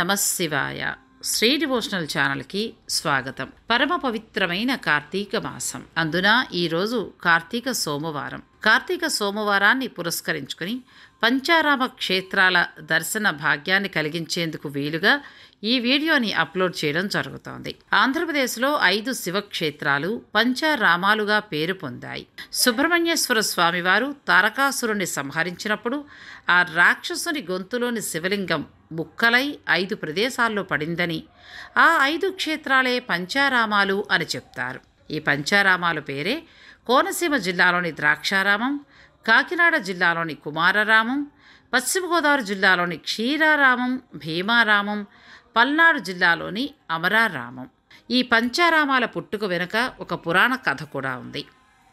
నమ శివాయ శ్రీ డివోషనల్ ఛానల్కి స్వాగతం పరమ పవిత్రమైన కార్తీక మాసం అందున ఈరోజు కార్తీక సోమవారం కార్తీక సోమవారాన్ని పురస్కరించుకుని పంచారామ క్షేత్రాల దర్శన భాగ్యాన్ని కలిగించేందుకు వీలుగా ఈ వీడియోని అప్లోడ్ చేయడం జరుగుతోంది ఆంధ్రప్రదేశ్లో ఐదు శివక్షేత్రాలు పంచారామాలుగా పేరు పొందాయి సుబ్రహ్మణ్యేశ్వర స్వామివారు తారకాసురుణ్ణి సంహరించినప్పుడు ఆ రాక్షసుని గొంతులోని శివలింగం ముక్కలై ఐదు ప్రదేశాల్లో పడిందని ఆ ఐదు క్షేత్రాలే పంచారామాలు అని చెప్తారు ఈ పంచారామాల పేరే కోనసీమ జిల్లాలోని ద్రాక్షారామం కాకినాడ జిల్లాలోని కుమారరామం పశ్చిమ గోదావరి జిల్లాలోని క్షీరారామం భీమారామం పల్నాడు జిల్లాలోని అమరారామం ఈ పంచారామాల పుట్టుక వెనుక ఒక పురాణ కథ కూడా ఉంది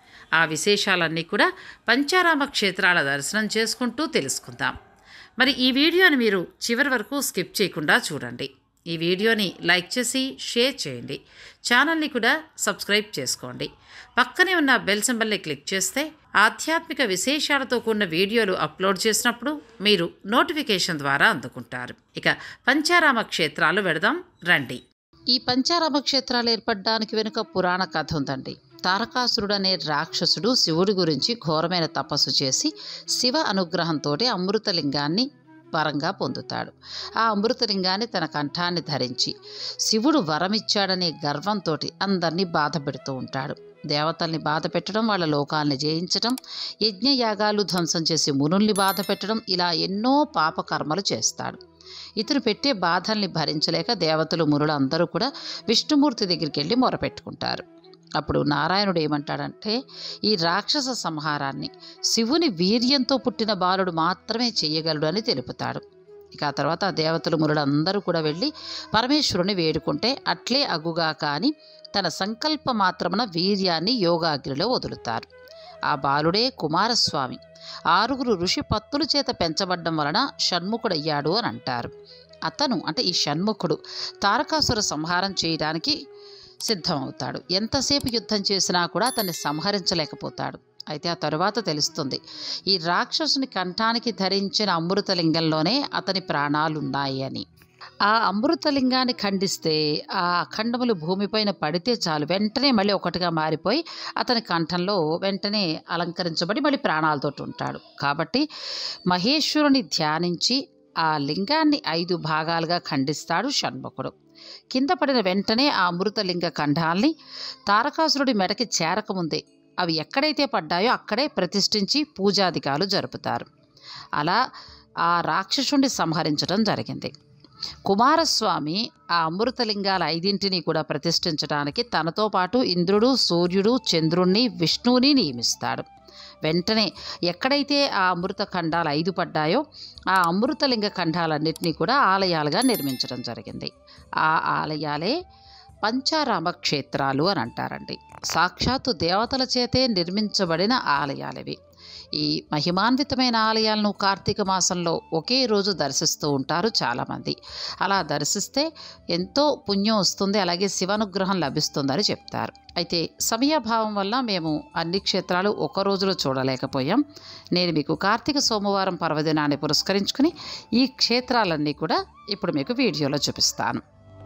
ఆ విశేషాలన్నీ కూడా పంచారామ క్షేత్రాల దర్శనం చేసుకుంటూ తెలుసుకుందాం మరి ఈ వీడియోని మీరు చివరి వరకు స్కిప్ చేయకుండా చూడండి ఈ వీడియోని లైక్ చేసి షేర్ చేయండి ఛానల్ని కూడా సబ్స్క్రైబ్ చేసుకోండి పక్కనే ఉన్న బెల్ సింబల్ని క్లిక్ చేస్తే ఆధ్యాత్మిక విశేషాలతో కూడిన వీడియోలు అప్లోడ్ చేసినప్పుడు మీరు నోటిఫికేషన్ ద్వారా అందుకుంటారు ఇక పంచారామ క్షేత్రాలు వెడదాం రండి ఈ పంచారామ క్షేత్రాలు ఏర్పడడానికి వెనుక పురాణ కథ ఉందండి తారకాసురుడు అనే రాక్షసుడు శివుడి గురించి ఘోరమైన తపస్సు చేసి శివ అనుగ్రహంతో అమృతలింగాన్ని వరంగా పొందుతాడు ఆ అమృతలింగాన్ని తన కంఠాన్ని ధరించి శివుడు వరమిచ్చాడనే గర్వంతో అందరినీ బాధ పెడుతూ ఉంటాడు దేవతల్ని బాధ పెట్టడం వాళ్ళ లోకాల్ని జయించడం యజ్ఞయాగాలు ధ్వంసం చేసి మునుల్ని బాధ పెట్టడం ఇలా ఎన్నో పాపకర్మలు చేస్తాడు ఇతను పెట్టే బాధల్ని భరించలేక దేవతలు మునులు అందరూ కూడా విష్ణుమూర్తి దగ్గరికి వెళ్ళి మొరపెట్టుకుంటారు అప్పుడు నారాయణుడు ఏమంటాడంటే ఈ రాక్షస సంహారాన్ని శివుని వీర్యంతో పుట్టిన బాలుడు మాత్రమే చేయగలడు అని తెలుపుతాడు ఇక ఆ తర్వాత ఆ దేవతలు మురుడు అందరూ కూడా వెళ్ళి పరమేశ్వరుని వేడుకుంటే అట్లే అగుగా కానీ తన సంకల్ప మాత్రమున వీర్యాన్ని యోగాగ్నిలో వదులుతారు ఆ బాలుడే కుమారస్వామి ఆరుగురు ఋషి పత్తుల చేత పెంచబడ్డం వలన షణ్ముఖుడయ్యాడు అని అంటారు అతను అంటే ఈ షణ్ముఖుడు తారకాసుర సంహారం చేయడానికి సిద్ధమవుతాడు ఎంతసేపు యుద్ధం చేసినా కూడా అతన్ని సంహరించలేకపోతాడు అయితే ఆ తరువాత తెలుస్తుంది ఈ రాక్షసుని కంఠానికి ధరించిన అమృతలింగంలోనే అతని ప్రాణాలున్నాయి అని ఆ అమృతలింగాన్ని ఖండిస్తే ఆ అఖండములు భూమిపైన పడితే చాలు వెంటనే మళ్ళీ ఒకటిగా మారిపోయి అతని కంఠంలో వెంటనే అలంకరించబడి మళ్ళీ ప్రాణాలతో ఉంటాడు కాబట్టి మహేశ్వరుని ధ్యానించి ఆ లింగాన్ని ఐదు భాగాలుగా ఖండిస్తాడు షణ్ముఖుడు కింద పడిన వెంటనే ఆ అమృతలింగ ఖండాల్ని తారకాసురుడి మెడకి చేరకముందే అవి ఎక్కడైతే పడ్డాయో అక్కడే ప్రతిష్ఠించి పూజాధికాలు జరుపుతారు అలా ఆ రాక్షసుడిని సంహరించడం జరిగింది కుమారస్వామి ఆ అమృతలింగాల ఐదింటిని కూడా ప్రతిష్ఠించడానికి తనతో పాటు ఇంద్రుడు సూర్యుడు చంద్రుణ్ణి విష్ణువుని నియమిస్తాడు వెంటనే ఎక్కడైతే ఆ అమృత ఖండాలు ఐదు పడ్డాయో ఆ అమృతలింగ ఖండాలన్నింటినీ కూడా ఆలయాలుగా నిర్మించడం జరిగింది ఆ ఆలయాలే పంచారామ క్షేత్రాలు అని అంటారండి సాక్షాత్తు దేవతల చేతే నిర్మించబడిన ఆలయాలవి ఈ మహిమాన్వితమైన ఆలయాలను కార్తీక మాసంలో ఒకే రోజు దర్శిస్తూ ఉంటారు చాలామంది అలా దర్శిస్తే ఎంతో పుణ్యం వస్తుంది అలాగే శివానుగ్రహం లభిస్తుందని చెప్తారు అయితే సమయాభావం వల్ల మేము అన్ని క్షేత్రాలు ఒక రోజులో చూడలేకపోయాం నేను మీకు కార్తీక సోమవారం పర్వదినాన్ని పురస్కరించుకుని ఈ క్షేత్రాలన్నీ కూడా ఇప్పుడు మీకు వీడియోలో చూపిస్తాను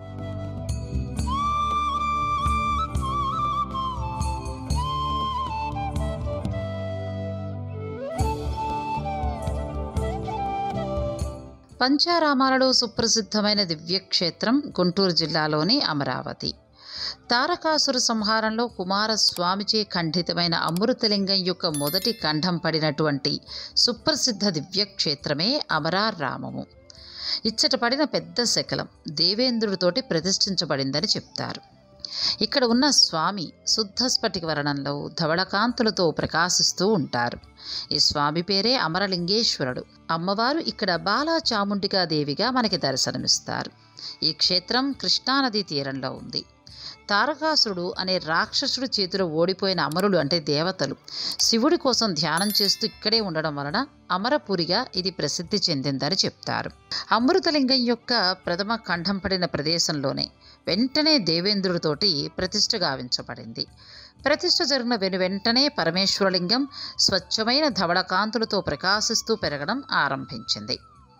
పంచారామాలలో సుప్రసిద్ధమైన దివ్యక్షేత్రం గుంటూరు జిల్లాలోని అమరావతి తారకాసుర సంహారంలో కుమారస్వామిచే ఖండితమైన అమృతలింగం యొక్క మొదటి ఖండం పడినటువంటి సుప్రసిద్ధ దివ్యక్షేత్రమే అమరారామము ఇచ్చట పడిన పెద్ద శకలం దేవేంద్రుడితోటి ప్రతిష్ఠించబడిందని చెప్తారు ఇక్కడ ఉన్న స్వామి శుద్ధ స్ఫటిక వర్ణంలో ధవళకాంతులతో ప్రకాశిస్తూ ఉంటారు ఈ స్వామి పేరే అమరలింగేశ్వరుడు అమ్మవారు ఇక్కడ బాలా చాముండికా దేవిగా మనకి దర్శనమిస్తారు ఈ క్షేత్రం కృష్ణానది తీరంలో ఉంది తారకాసురుడు అనే రాక్షసుడి చేతిలో ఓడిపోయిన అమరులు అంటే దేవతలు శివుడి కోసం ధ్యానం చేస్తూ ఇక్కడే ఉండడం వలన అమరపురిగా ఇది ప్రసిద్ధి చెందిందని చెప్తారు అమృతలింగం యొక్క ప్రథమ ఖండం పడిన ప్రదేశంలోనే వెంటనే దేవేంద్రుడితోటి ప్రతిష్ఠ గావించబడింది ప్రతిష్ఠ జరిగిన వెను వెంటనే పరమేశ్వరలింగం స్వచ్ఛమైన ధవళకాంతులతో ప్రకాశిస్తూ పెరగడం ఆరంభించింది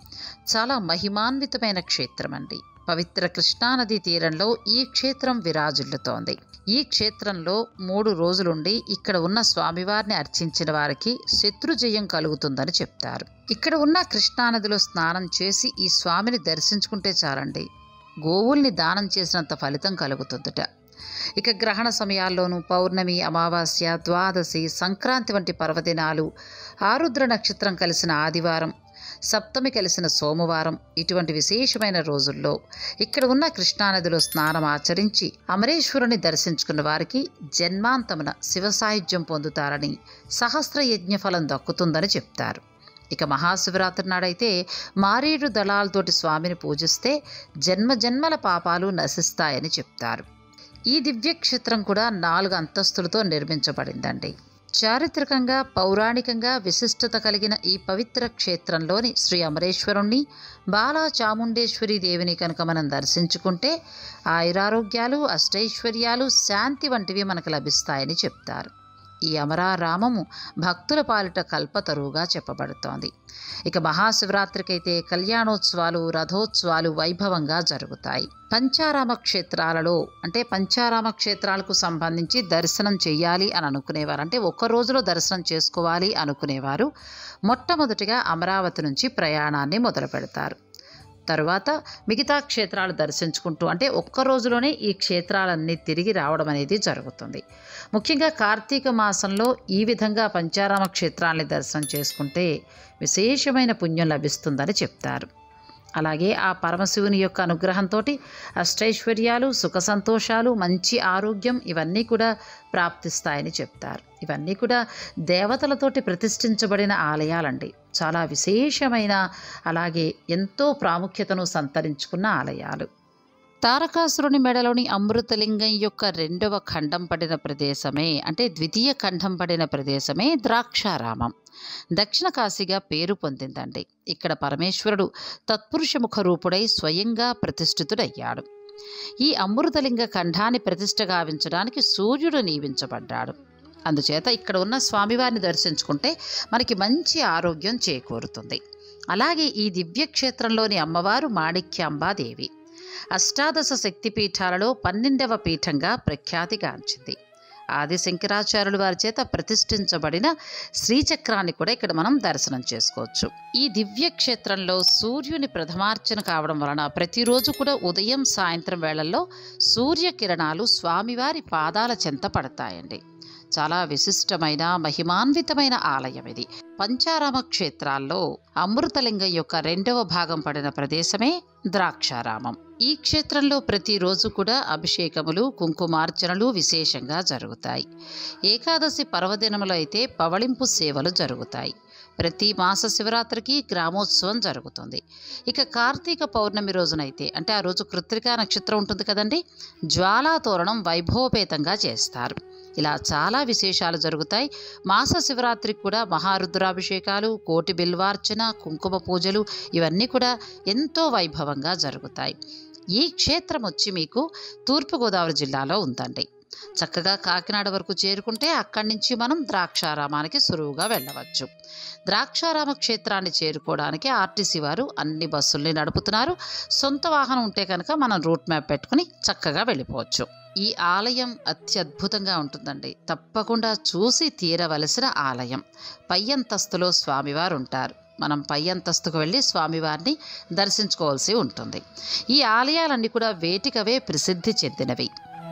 చాలా మహిమాన్వితమైన క్షేత్రం అండి పవిత్ర కృష్ణానది తీరంలో ఈ క్షేత్రం విరాజిల్లుతోంది ఈ క్షేత్రంలో మూడు రోజులుండి ఇక్కడ ఉన్న స్వామివారిని అర్చించిన వారికి శత్రుజయం కలుగుతుందని చెప్తారు ఇక్కడ ఉన్న కృష్ణానదిలో స్నానం చేసి ఈ స్వామిని దర్శించుకుంటే చాలండి గోవుల్ని దానం చేసినంత ఫలితం కలుగుతుందట ఇక గ్రహణ సమయాల్లోనూ పౌర్ణమి అమావాస్య ద్వాదశి సంక్రాంతి వంటి పర్వదినాలు ఆరుద్ర నక్షత్రం కలిసిన ఆదివారం సప్తమి కలిసిన సోమవారం ఇటువంటి విశేషమైన రోజుల్లో ఇక్కడ ఉన్న కృష్ణానదిలో స్నానం ఆచరించి అమరేశ్వరుని దర్శించుకున్న వారికి జన్మాంతమున శివ సాయుధ్యం పొందుతారని సహస్ర యజ్ఞ ఫలం దక్కుతుందని చెప్తారు ఇక మహాశివరాత్రి నాడైతే మారేడు దళాలతోటి స్వామిని పూజిస్తే జన్మ జన్మల పాపాలు నశిస్తాయని చెప్తారు ఈ దివ్యక్షేత్రం కూడా నాలుగు అంతస్తులతో నిర్మించబడిందండి చారిత్రకంగా పౌరాణికంగా విశిష్టత కలిగిన ఈ పవిత్ర క్షేత్రంలోని శ్రీ అమరేశ్వరుణ్ణి బాలా చాముండేశ్వరి దేవిని కనుక మనం దర్శించుకుంటే ఆయురారోగ్యాలు అష్టైశ్వర్యాలు శాంతి వంటివి మనకు లభిస్తాయని చెప్తారు ఈ అమరారామము భక్తుల పాలిట కల్పతరువుగా చెప్పబడుతోంది ఇక మహాశివరాత్రికైతే కళ్యాణోత్సవాలు రథోత్సవాలు వైభవంగా జరుగుతాయి పంచారామ క్షేత్రాలలో అంటే పంచారామ క్షేత్రాలకు సంబంధించి దర్శనం చేయాలి అని అనుకునేవారు అంటే ఒక్క రోజులో దర్శనం చేసుకోవాలి అనుకునేవారు మొట్టమొదటిగా అమరావతి నుంచి ప్రయాణాన్ని మొదలు పెడతారు తరువాత మిగతా క్షేత్రాలు దర్శించుకుంటూ అంటే ఒక్క రోజులోనే ఈ క్షేత్రాలన్నీ తిరిగి రావడం అనేది జరుగుతుంది ముఖ్యంగా కార్తీక మాసంలో ఈ విధంగా పంచారామ క్షేత్రాల్ని దర్శనం చేసుకుంటే విశేషమైన పుణ్యం లభిస్తుందని చెప్తారు అలాగే ఆ పరమశివుని యొక్క అనుగ్రహంతో అష్టైశ్వర్యాలు సుఖ సంతోషాలు మంచి ఆరోగ్యం ఇవన్నీ కూడా ప్రాప్తిస్తాయని చెప్తారు ఇవన్నీ కూడా దేవతలతోటి ప్రతిష్ఠించబడిన ఆలయాలండి చాలా విశేషమైన అలాగే ఎంతో ప్రాముఖ్యతను సంతరించుకున్న ఆలయాలు తారకాసురుని మెడలోని అమృతలింగం యొక్క రెండవ ఖండం పడిన ప్రదేశమే అంటే ద్వితీయ ఖండం పడిన ప్రదేశమే ద్రాక్షారామం దక్షిణ కాశీగా పేరు పొందిందండి ఇక్కడ పరమేశ్వరుడు తత్పురుష ముఖ రూపుడై స్వయంగా ప్రతిష్ఠితుడయ్యాడు ఈ అమృతలింగ ఖండాన్ని ప్రతిష్ఠ గావించడానికి సూర్యుడు నియమించబడ్డాడు అందుచేత ఇక్కడ ఉన్న స్వామివారిని దర్శించుకుంటే మనకి మంచి ఆరోగ్యం చేకూరుతుంది అలాగే ఈ దివ్యక్షేత్రంలోని అమ్మవారు మాణిక్యాంబాదేవి అష్టాదశ శక్తిపీఠాలలో పన్నెండవ పీఠంగా ప్రఖ్యాతిగాంచింది ఆది శంకరాచార్యులు వారి చేత ప్రతిష్ఠించబడిన శ్రీచక్రాన్ని కూడా ఇక్కడ మనం దర్శనం చేసుకోవచ్చు ఈ దివ్య క్షేత్రంలో సూర్యుని ప్రథమార్చన కావడం వలన ప్రతిరోజు కూడా ఉదయం సాయంత్రం వేళల్లో సూర్యకిరణాలు స్వామివారి పాదాల చెంత పడతాయండి చాలా విశిష్టమైన మహిమాన్వితమైన ఆలయం ఇది పంచారామ క్షేత్రాల్లో అమృతలింగం యొక్క రెండవ భాగం పడిన ప్రదేశమే ద్రాక్షారామం ఈ క్షేత్రంలో ప్రతిరోజు కూడా అభిషేకములు కుంకుమార్చనలు విశేషంగా జరుగుతాయి ఏకాదశి పర్వదినములో అయితే పవళింపు సేవలు జరుగుతాయి ప్రతి మాస శివరాత్రికి గ్రామోత్సవం జరుగుతుంది ఇక కార్తీక పౌర్ణమి రోజునైతే అంటే ఆ రోజు కృత్రికా నక్షత్రం ఉంటుంది కదండి జ్వాలా తోరణం వైభవపేతంగా చేస్తారు ఇలా చాలా విశేషాలు జరుగుతాయి మాస శివరాత్రికి కూడా మహారుద్రాభిషేకాలు కోటి బిల్వార్చన కుంకుమ పూజలు ఇవన్నీ కూడా ఎంతో వైభవంగా జరుగుతాయి ఈ క్షేత్రం వచ్చి మీకు తూర్పుగోదావరి జిల్లాలో ఉందండి చక్కగా కాకినాడ వరకు చేరుకుంటే అక్కడి నుంచి మనం ద్రాక్షారామానికి సులువుగా వెళ్ళవచ్చు ద్రాక్షారామ క్షేత్రాన్ని చేరుకోవడానికి ఆర్టీసీ వారు అన్ని బస్సుల్ని నడుపుతున్నారు సొంత వాహనం ఉంటే కనుక మనం రూట్ మ్యాప్ పెట్టుకుని చక్కగా వెళ్ళిపోవచ్చు ఈ ఆలయం అత్యద్భుతంగా ఉంటుందండి తప్పకుండా చూసి తీరవలసిన ఆలయం పై అంతస్తులో స్వామివారు ఉంటారు మనం పై అంతస్తుకు వెళ్ళి స్వామివారిని దర్శించుకోవాల్సి ఉంటుంది ఈ ఆలయాలన్నీ కూడా వేటికవే ప్రసిద్ధి చెందినవి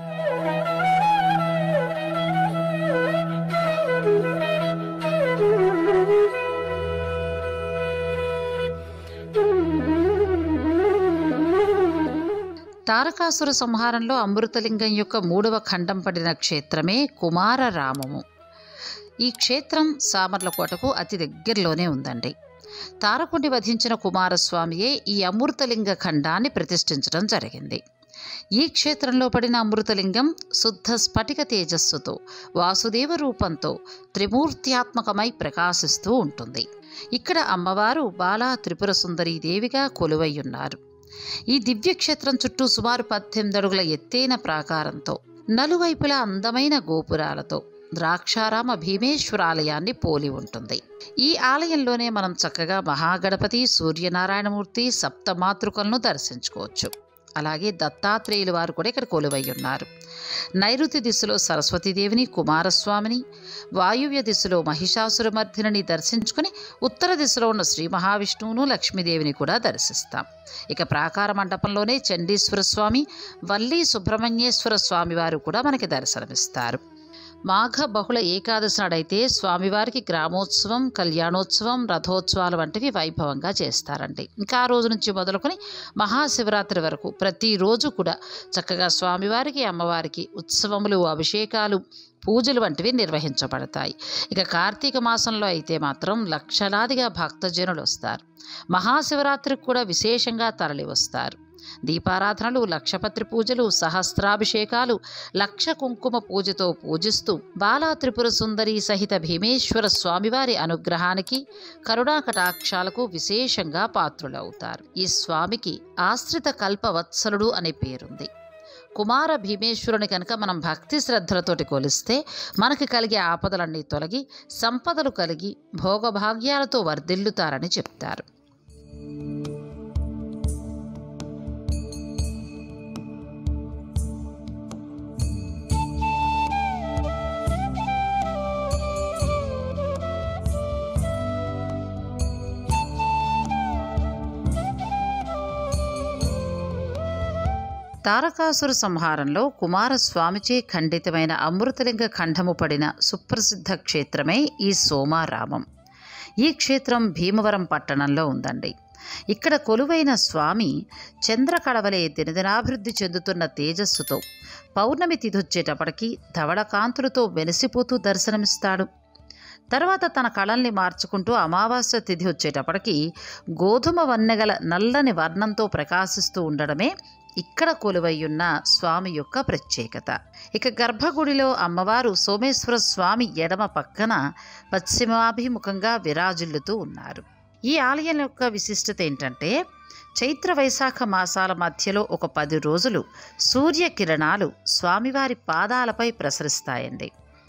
తారకాసుర సంహారంలో అమృతలింగం యొక్క మూడవ ఖండం పడిన క్షేత్రమే కుమారరామము ఈ క్షేత్రం సామర్లకోటకు అతి దగ్గరలోనే ఉందండి తారకుని వధించిన కుమారస్వామియే ఈ అమృతలింగ ఖండాన్ని ప్రతిష్ఠించడం జరిగింది ఈ క్షేత్రంలో పడిన అమృతలింగం శుద్ధ స్ఫటిక తేజస్సుతో వాసుదేవ రూపంతో త్రిమూర్త్యాత్మకమై ప్రకాశిస్తూ ఉంటుంది ఇక్కడ అమ్మవారు బాలా త్రిపుర సుందరీ దేవిగా కొలువై ఉన్నారు ఈ దివ్యక్షేత్రం చుట్టూ సుమారు పద్దెనిమిది అడుగుల ఎత్తైన ప్రాకారంతో నలువైపులా అందమైన గోపురాలతో ద్రాక్షారామ భీమేశ్వరాలయాన్ని పోలి ఉంటుంది ఈ ఆలయంలోనే మనం చక్కగా మహాగణపతి సూర్యనారాయణమూర్తి సప్తమాతృకలను దర్శించుకోవచ్చు అలాగే దత్తాత్రేయులు వారు కూడా ఇక్కడ కొలువై ఉన్నారు నైరుతి దిశలో సరస్వతీదేవిని కుమారస్వామిని వాయువ్య దిశలో మహిషాసురమర్ధిని దర్శించుకుని ఉత్తర దిశలో ఉన్న శ్రీ మహావిష్ణువును లక్ష్మీదేవిని కూడా దర్శిస్తాం ఇక ప్రాకార మండపంలోనే చండీశ్వర స్వామి వల్లి సుబ్రహ్మణ్యేశ్వర స్వామి వారు కూడా మనకి దర్శనమిస్తారు మాఘ బహుళ ఏకాదశి నాడైతే స్వామివారికి గ్రామోత్సవం కళ్యాణోత్సవం రథోత్సవాలు వంటివి వైభవంగా చేస్తారండి ఇంకా ఆ రోజు నుంచి మొదలుకొని మహాశివరాత్రి వరకు ప్రతిరోజు కూడా చక్కగా స్వామివారికి అమ్మవారికి ఉత్సవములు అభిషేకాలు పూజలు వంటివి నిర్వహించబడతాయి ఇక కార్తీక మాసంలో అయితే మాత్రం లక్షలాదిగా భక్తజనులు వస్తారు మహాశివరాత్రికి కూడా విశేషంగా తరలి వస్తారు దీపారాధనలు లక్షపత్రి పూజలు సహస్రాభిషేకాలు లక్ష కుంకుమ పూజతో పూజిస్తూ బాలా త్రిపుర సుందరి సహిత భీమేశ్వర స్వామివారి అనుగ్రహానికి కరుణా కటాక్షాలకు విశేషంగా పాత్రులవుతారు ఈ స్వామికి ఆశ్రిత కల్పవత్సలుడు అనే పేరుంది కుమార భీమేశ్వరుని కనుక మనం భక్తి శ్రద్ధలతోటి కొలిస్తే మనకి కలిగే ఆపదలన్నీ తొలగి సంపదలు కలిగి భోగభాగ్యాలతో వర్ధిల్లుతారని చెప్తారు తారకాసుర సంహారంలో కుమారస్వామిచే ఖండితమైన అమృతలింగ ఖండము పడిన సుప్రసిద్ధ క్షేత్రమే ఈ సోమారామం ఈ క్షేత్రం భీమవరం పట్టణంలో ఉందండి ఇక్కడ కొలువైన స్వామి చంద్రకళవలే దినదినాభివృద్ధి చెందుతున్న తేజస్సుతో పౌర్ణమి తిథొచ్చేటప్పటికి ధవళకాంతులతో వెలిసిపోతూ దర్శనమిస్తాడు తర్వాత తన కళల్ని మార్చుకుంటూ అమావాస్య తిథి వచ్చేటప్పటికి గోధుమ వన్నెగల నల్లని వర్ణంతో ప్రకాశిస్తూ ఉండడమే ఇక్కడ కొలువయ్యున్న స్వామి యొక్క ప్రత్యేకత ఇక గర్భగుడిలో అమ్మవారు సోమేశ్వర స్వామి ఎడమ పక్కన పశ్చిమాభిముఖంగా విరాజిల్లుతూ ఉన్నారు ఈ ఆలయం యొక్క విశిష్టత ఏంటంటే చైత్ర వైశాఖ మాసాల మధ్యలో ఒక పది రోజులు సూర్యకిరణాలు స్వామివారి పాదాలపై ప్రసరిస్తాయండి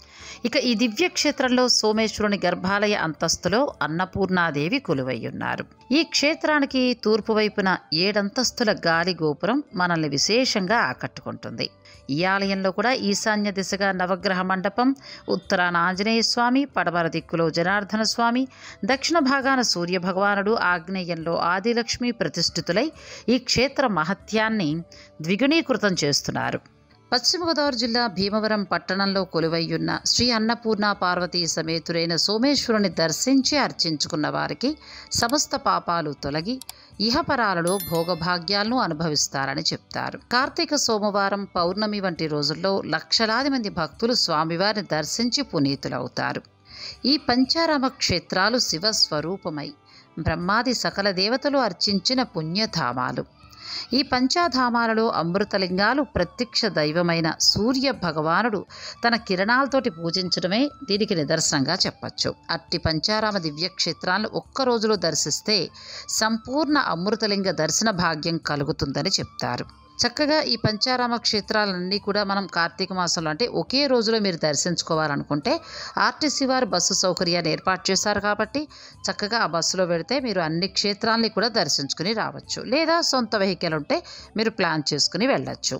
ఇక ఈ దివ్యక్షేత్రంలో సోమేశ్వరుని గర్భాలయ అంతస్తులో అన్నపూర్ణాదేవి కొలువయ్యున్నారు ఈ క్షేత్రానికి తూర్పు వైపున ఏడంతస్తుల గాలి గోపురం మనల్ని విశేషంగా ఆకట్టుకుంటుంది ఈ ఆలయంలో కూడా ఈశాన్య దిశగా నవగ్రహ మండపం ఉత్తరాన ఆంజనేయ స్వామి పడమర దిక్కులో జనార్దన స్వామి దక్షిణ భాగాన సూర్య భగవానుడు ఆగ్నేయంలో ఆదిలక్ష్మి ప్రతిష్ఠితులై ఈ క్షేత్ర మహత్యాన్ని ద్విగుణీకృతం చేస్తున్నారు పశ్చిమ గోదావరి జిల్లా భీమవరం పట్టణంలో కొలువయ్యున్న శ్రీ అన్నపూర్ణ పార్వతీ సమేతురైన సోమేశ్వరుని దర్శించి అర్చించుకున్న వారికి సమస్త పాపాలు తొలగి ఇహపరాలలో భోగభాగ్యాలను అనుభవిస్తారని చెప్తారు కార్తీక సోమవారం పౌర్ణమి వంటి రోజుల్లో లక్షలాది మంది భక్తులు స్వామివారిని దర్శించి పునీతులవుతారు ఈ పంచారామ క్షేత్రాలు శివస్వరూపమై బ్రహ్మాది సకల దేవతలు అర్చించిన పుణ్యధామాలు ఈ పంచాధామాలలో అమృతలింగాలు ప్రత్యక్ష దైవమైన సూర్య భగవానుడు తన కిరణాలతోటి పూజించడమే దీనికి నిదర్శనంగా చెప్పచ్చు అట్టి పంచారామ దివ్యక్షేత్రాలను ఒక్క రోజులో దర్శిస్తే సంపూర్ణ అమృతలింగ దర్శన భాగ్యం కలుగుతుందని చెప్తారు చక్కగా ఈ పంచారామ క్షేత్రాలన్నీ కూడా మనం కార్తీక మాసంలో అంటే ఒకే రోజులో మీరు దర్శించుకోవాలనుకుంటే ఆర్టీసీ వారు బస్సు సౌకర్యాన్ని ఏర్పాటు చేశారు కాబట్టి చక్కగా ఆ బస్సులో వెళితే మీరు అన్ని క్షేత్రాలని కూడా దర్శించుకుని రావచ్చు లేదా సొంత వెహికల్ ఉంటే మీరు ప్లాన్ చేసుకుని వెళ్ళచ్చు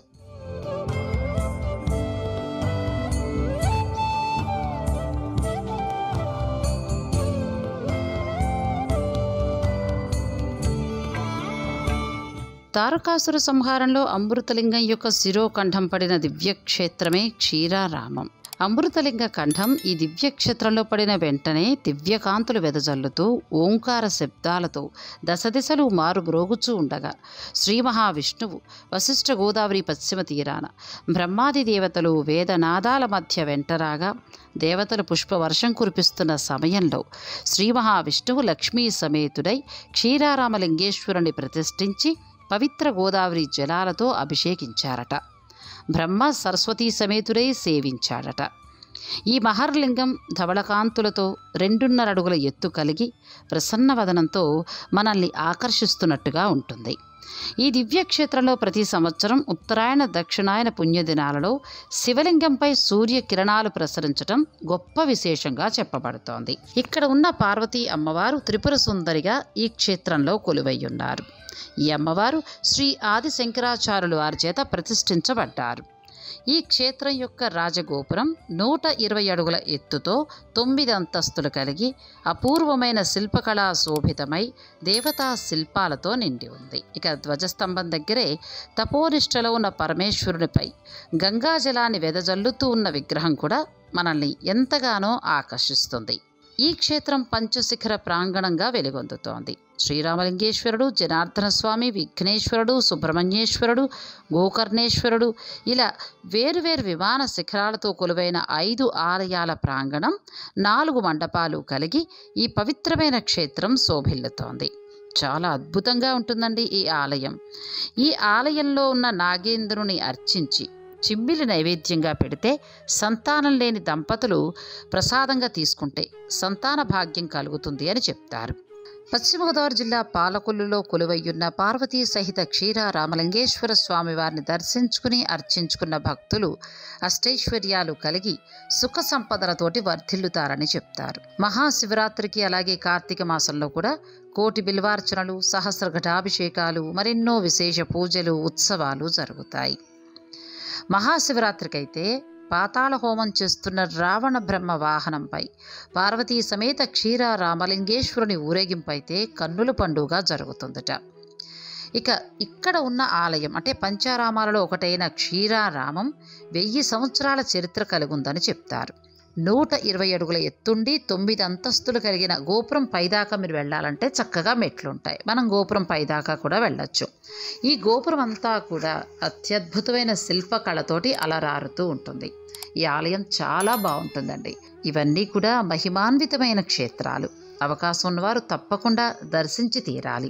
తారకాసుర సంహారంలో అమృతలింగం యొక్క శిరోకంఠం పడిన దివ్యక్షేత్రమే క్షీరారామం అమృతలింగ కంఠం ఈ దివ్యక్షేత్రంలో పడిన వెంటనే దివ్యకాంతులు వెదజల్లుతూ ఓంకార శబ్దాలతో దశదిశలు మారు మ్రోగుచూ ఉండగా శ్రీ మహావిష్ణువు వశిష్ఠ గోదావరి పశ్చిమ తీరాన బ్రహ్మాది దేవతలు వేదనాదాల మధ్య వెంటరాగా దేవతలు పుష్పవర్షం కురిపిస్తున్న సమయంలో శ్రీ మహావిష్ణువు లక్ష్మీ సమేతుడై క్షీరారామలింగేశ్వరుని ప్రతిష్ఠించి పవిత్ర గోదావరి జలాలతో అభిషేకించారట బ్రహ్మ సరస్వతీ సమేతుడై సేవించాడట ఈ మహర్లింగం ధవళకాంతులతో రెండున్నర అడుగుల ఎత్తు కలిగి ప్రసన్న వదనంతో మనల్ని ఆకర్షిస్తున్నట్టుగా ఉంటుంది ఈ దివ్యక్షేత్రంలో ప్రతి సంవత్సరం ఉత్తరాయణ దక్షిణాయన పుణ్యదినాలలో శివలింగంపై సూర్య కిరణాలు ప్రసరించటం గొప్ప విశేషంగా చెప్పబడుతోంది ఇక్కడ ఉన్న పార్వతీ అమ్మవారు త్రిపుర సుందరిగా ఈ క్షేత్రంలో కొలువై ఉన్నారు ఈ అమ్మవారు శ్రీ ఆది శంకరాచార్యులు వారి చేత ప్రతిష్ఠించబడ్డారు ఈ క్షేత్రం యొక్క రాజగోపురం నూట ఇరవై అడుగుల ఎత్తుతో తొమ్మిది అంతస్తులు కలిగి అపూర్వమైన శిల్పకళా శోభితమై దేవతా శిల్పాలతో నిండి ఉంది ఇక ధ్వజస్తంభం దగ్గరే తపోనిష్టలో ఉన్న పరమేశ్వరునిపై గంగాజలాన్ని వెదజల్లుతూ ఉన్న విగ్రహం కూడా మనల్ని ఎంతగానో ఆకర్షిస్తుంది ఈ క్షేత్రం పంచశిఖర ప్రాంగణంగా వెలుగొందుతోంది శ్రీరామలింగేశ్వరుడు జనార్దన స్వామి విఘ్నేశ్వరుడు సుబ్రహ్మణ్యేశ్వరుడు గోకర్ణేశ్వరుడు ఇలా వేరువేరు విమాన శిఖరాలతో కొలువైన ఐదు ఆలయాల ప్రాంగణం నాలుగు మండపాలు కలిగి ఈ పవిత్రమైన క్షేత్రం శోభిల్లుతోంది చాలా అద్భుతంగా ఉంటుందండి ఈ ఆలయం ఈ ఆలయంలో ఉన్న నాగేంద్రుని అర్చించి చిమ్మిలి నైవేద్యంగా పెడితే సంతానం లేని దంపతులు ప్రసాదంగా తీసుకుంటే సంతాన భాగ్యం కలుగుతుంది అని చెప్తారు పశ్చిమ గోదావరి జిల్లా పాలకొల్లులో కొలువయ్యున్న పార్వతీ సహిత క్షీర రామలింగేశ్వర స్వామి వారిని దర్శించుకుని అర్చించుకున్న భక్తులు అష్టైశ్వర్యాలు కలిగి సుఖ సంపదలతోటి వర్ధిల్లుతారని చెప్తారు మహాశివరాత్రికి అలాగే కార్తీక మాసంలో కూడా కోటి బిల్వార్చనలు సహస్ర ఘటాభిషేకాలు మరెన్నో విశేష పూజలు ఉత్సవాలు జరుగుతాయి మహాశివరాత్రికైతే పాతాళ హోమం చేస్తున్న రావణ బ్రహ్మ వాహనంపై పార్వతీ సమేత క్షీర రామలింగేశ్వరుని ఊరేగింపైతే కన్నుల పండుగ జరుగుతుందట ఇక ఇక్కడ ఉన్న ఆలయం అంటే పంచారామాలలో ఒకటైన క్షీరారామం వెయ్యి సంవత్సరాల చరిత్ర కలిగుందని చెప్తారు నూట ఇరవై అడుగుల ఎత్తుండి తొమ్మిది అంతస్తులు కలిగిన గోపురం పైదాకా మీరు వెళ్ళాలంటే చక్కగా మెట్లుంటాయి మనం గోపురం పైదాకా కూడా వెళ్ళొచ్చు ఈ గోపురం అంతా కూడా అత్యద్భుతమైన శిల్పకళతోటి అలరారుతూ ఉంటుంది ఈ ఆలయం చాలా బాగుంటుందండి ఇవన్నీ కూడా మహిమాన్వితమైన క్షేత్రాలు అవకాశం ఉన్నవారు తప్పకుండా దర్శించి తీరాలి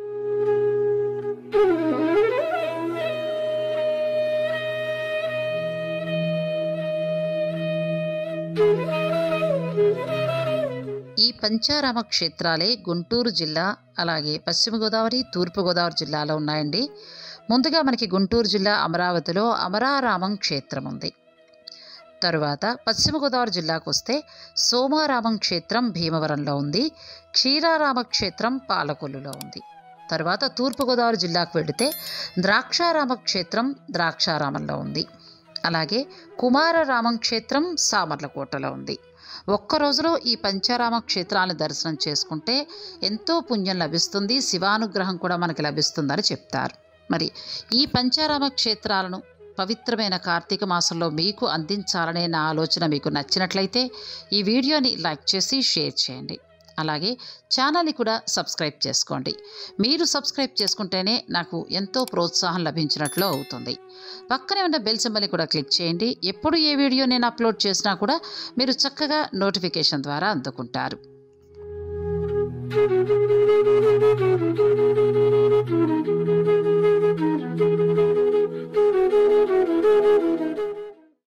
ఈ పంచారామ క్షేత్రాలే గుంటూరు జిల్లా అలాగే పశ్చిమ గోదావరి తూర్పు గోదావరి జిల్లాలో ఉన్నాయండి ముందుగా మనకి గుంటూరు జిల్లా అమరావతిలో అమరారామం క్షేత్రం ఉంది తరువాత పశ్చిమ గోదావరి జిల్లాకు వస్తే సోమారామం క్షేత్రం భీమవరంలో ఉంది క్షీరారామ క్షేత్రం పాలకొల్లులో ఉంది తర్వాత తూర్పుగోదావరి జిల్లాకు వెళితే ద్రాక్షారామ క్షేత్రం ద్రాక్షారామంలో ఉంది అలాగే కుమారరామం క్షేత్రం సామర్లకోటలో ఉంది ఒక్క రోజులో ఈ పంచారామ క్షేత్రాలను దర్శనం చేసుకుంటే ఎంతో పుణ్యం లభిస్తుంది శివానుగ్రహం కూడా మనకి లభిస్తుందని చెప్తారు మరి ఈ పంచారామ క్షేత్రాలను పవిత్రమైన కార్తీక మాసంలో మీకు అందించాలనే నా ఆలోచన మీకు నచ్చినట్లయితే ఈ వీడియోని లైక్ చేసి షేర్ చేయండి అలాగే ఛానల్ని కూడా సబ్స్క్రైబ్ చేసుకోండి మీరు సబ్స్క్రైబ్ చేసుకుంటేనే నాకు ఎంతో ప్రోత్సాహం లభించినట్లు అవుతుంది పక్కనే ఉన్న బెల్ సింబల్ని కూడా క్లిక్ చేయండి ఎప్పుడు ఏ వీడియో నేను అప్లోడ్ చేసినా కూడా మీరు చక్కగా నోటిఫికేషన్ ద్వారా అందుకుంటారు Thank you.